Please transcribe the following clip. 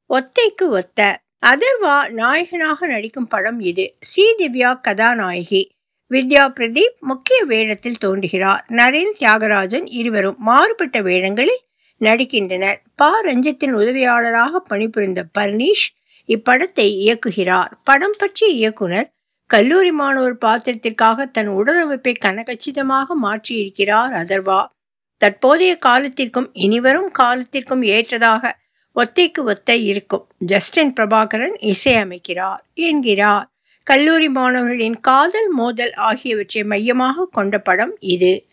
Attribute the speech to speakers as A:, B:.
A: ஒத்தைக்கு ஒத்த அதர்வா நாயகனாக நடிக்கும் படம் இது ஸ்ரீதிவ்யா கதாநாயகி வித்யா பிரதீப் முக்கிய வேடத்தில் தோன்றுகிறார் நரேன் தியாகராஜன் இருவரும் மாறுபட்ட வேடங்களில் நடிக்கின்றனர் பா ரஞ்சித்தின் உதவியாளராக பணிபுரிந்த பர்னீஷ் இப்படத்தை இயக்குகிறார் படம் பற்றிய இயக்குனர் கல்லூரி மாணவர் பாத்திரத்திற்காக தன் உடலமைப்பை கனகச்சிதமாக மாற்றியிருக்கிறார் அதர்வா தற்போதைய காலத்திற்கும் இனிவரும் காலத்திற்கும் ஏற்றதாக ஒத்தைக்கு ஒத்தை இருக்கும் ஜஸ்டின் பிரபாகரன் இசையமைக்கிறார் என்கிறார் கல்லூரி மாணவர்களின் காதல் மோதல் ஆகியவற்றை மையமாக கொண்ட படம் இது